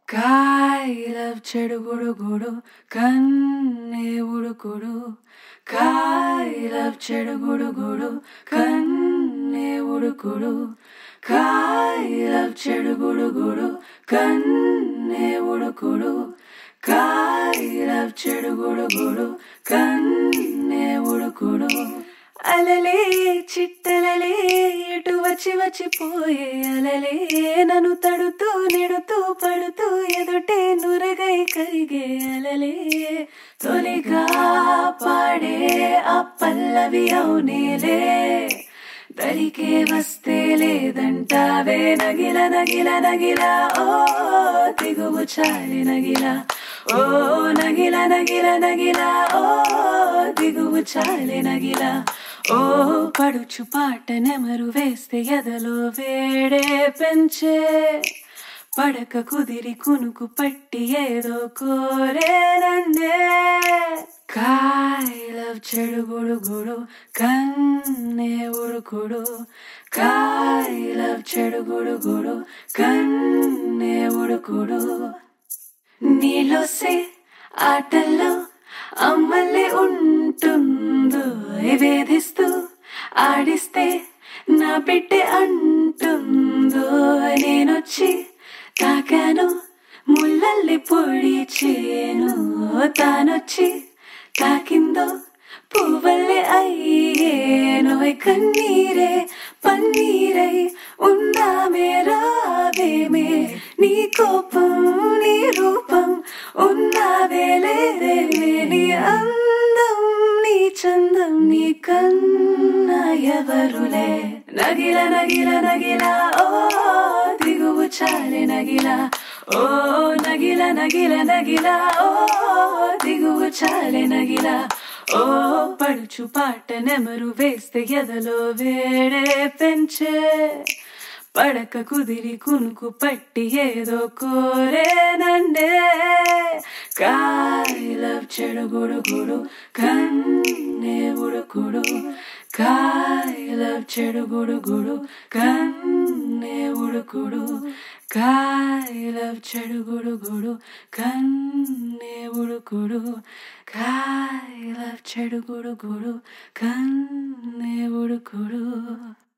కాయల చెడు గుడుగుడు కన్నే ఉడుకుడు కాయల చెడు గుడుగుడు కన్నే ఉడుకుడు కాయల చెడు గుడుగుడు కన్నే ఉడుకుడు కాయల చెడు గుడుగుడు కన్నే ఉడుకుడు అలలే చిట్టలలే ఎటు వచ్చి వచ్చిపోయే అలలే నన్ను తడుతూ నెడుతూ పడుతూ ఎదుటే నురగై కరిగే అలలే తొలిగా పాడే ఆ పల్లవి అవునేలే దరికే వస్తే లేదంటావే నగిల నగిల నగిల ఓ దిగువు చాలి నగిల ఓ నగిల నగిల నగిల ఓ దిగువు చాలి నగిల ఓ పడుచు పాట నెమరు వేస్తే ఎదలో వేడే పెంచే పడక కుదిరి కునుకు పట్టి ఏదో కోరేనండే కాయల చెడు గుడుగుడు కన్నే ఉడుకుడు కాయల చెడు గుడుగుడు కన్నే ఉడుకుడు నీలోసే ఆటల్లో అమ్మలే ఉంటుందో వేధిస్తూ ఆడిస్తే నా బిడ్డ అంటుందో నేనొచ్చి తాకాను ముల్లల్లి పొడి చేను తానొచ్చి తాకిందో పువ్వల్లే అయ్యేను కన్నీరే పన్నీరై ఉందామే రావేమే నీ కోపం నీ రూపం ఉన్నావే లేదే నీ అందం నీ చందం నీ కన్నా ఎవరులే నగిల నగిల నగిల ఓ దిగువు చాలి నగిల ఓ నగిల నగిల నగిల ఓ దిగువు చాలి నగిల ఓ పడుచు పాట నెమరు వేస్తే ఎదలో వేడే పెంచే పడక కుదిరి కునుకు పట్టి ఏదో కోరేనండే కాయల చెడు గుడుగుడు కన్నే ఉడుకుడు కాయల చెడు గుడుగుడు కన్నే ఉడుకుడు కాయల చెడు గుడుగుడు కన్నే ఉడుకుడు కాయల చెడు గుడుగుడు కన్నే ఉడుకుడు